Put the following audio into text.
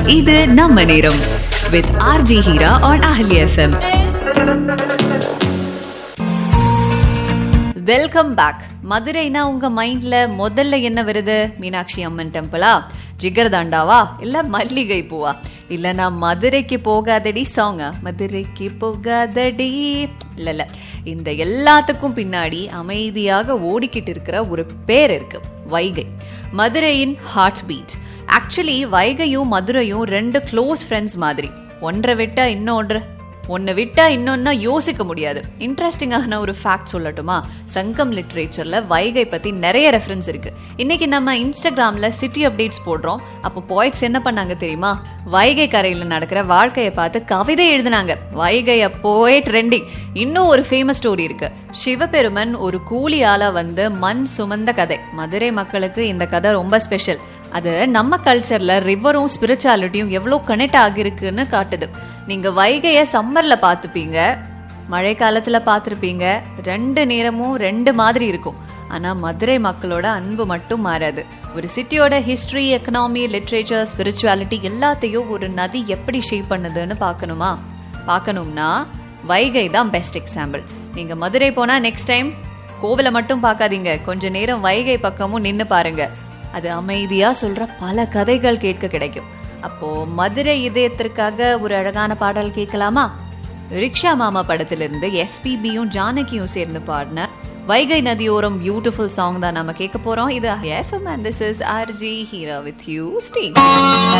இது நம்ம நேரம் வித் ஆர்ஜி ஹீரா on அஹலி எஃப்எம் வெல்கம் பேக் மதுரைனா உங்க மைண்ட்ல முதல்ல என்ன வருது மீனாட்சி அம்மன் டெம்பிளா ஜிகர் தாண்டாவா இல்ல மல்லிகை பூவா இல்ல நான் மதுரைக்கு போகாதடி சாங்கா மதுரைக்கு போகாதடி இல்ல இல்ல இந்த எல்லாத்துக்கும் பின்னாடி அமைதியாக ஓடிக்கிட்டு இருக்கிற ஒரு பேர் இருக்கு வைகை மதுரையின் ஹார்ட் பீட் ஆக்சுவலி வைகையும் மதுரையும் ரெண்டு க்ளோஸ் ஃப்ரெண்ட்ஸ் மாதிரி ஒன்றை விட்டா இன்னொன்று ஒன்னு விட்டா இன்னொன்னா யோசிக்க முடியாது இன்ட்ரெஸ்டிங்கான ஒரு ஃபேக்ட் சொல்லட்டுமா சங்கம் லிட்ரேச்சர்ல வைகை பத்தி நிறைய ரெஃபரன்ஸ் இருக்கு இன்னைக்கு நம்ம இன்ஸ்டாகிராம்ல சிட்டி அப்டேட்ஸ் போடுறோம் அப்போ பாயிண்ட்ஸ் என்ன பண்ணாங்க தெரியுமா வைகை கரையில நடக்கிற வாழ்க்கையை பார்த்து கவிதை எழுதினாங்க வைகை அப்போவே ட்ரெண்டிங் இன்னும் ஒரு ஃபேமஸ் ஸ்டோரி இருக்கு சிவபெருமன் ஒரு கூலி ஆளா வந்து மண் சுமந்த கதை மதுரை மக்களுக்கு இந்த கதை ரொம்ப ஸ்பெஷல் அது நம்ம கல்ச்சர்ல ரிவரும் ஸ்பிரிச்சுவாலிட்டியும் எவ்வளவு கனெக்ட் ஆகிருக்குன்னு காட்டுது நீங்க வைகைய சம்மர்ல பாத்துப்பீங்க மழை காலத்துல பாத்திருப்பீங்க ரெண்டு நேரமும் ரெண்டு மாதிரி இருக்கும் ஆனா மதுரை மக்களோட அன்பு மட்டும் மாறாது ஒரு சிட்டியோட ஹிஸ்டரி எக்கனாமி லிட்ரேச்சர் ஸ்பிரிச்சுவாலிட்டி எல்லாத்தையும் ஒரு நதி எப்படி ஷேப் பண்ணுதுன்னு பார்க்கணுமா பார்க்கணும்னா வைகை தான் பெஸ்ட் எக்ஸாம்பிள் நீங்க மதுரை போனா நெக்ஸ்ட் டைம் கோவிலை மட்டும் பார்க்காதீங்க கொஞ்ச நேரம் வைகை பக்கமும் நின்னு பாருங்க அது அமைதியா சொல்ற பல கதைகள் கேட்க கிடைக்கும் அப்போ மதுரை இதயத்திற்காக ஒரு அழகான பாடல் கேட்கலாமா ரிக்ஷா மாமா படத்திலிருந்து எஸ்பிபியும் ஜானகியும் சேர்ந்து பாடின வைகை நதியோரம் பியூட்டிஃபுல் சாங் தான் நம்ம கேட்க போறோம் இது FM and this is RJ Heera with you ஸ்டீ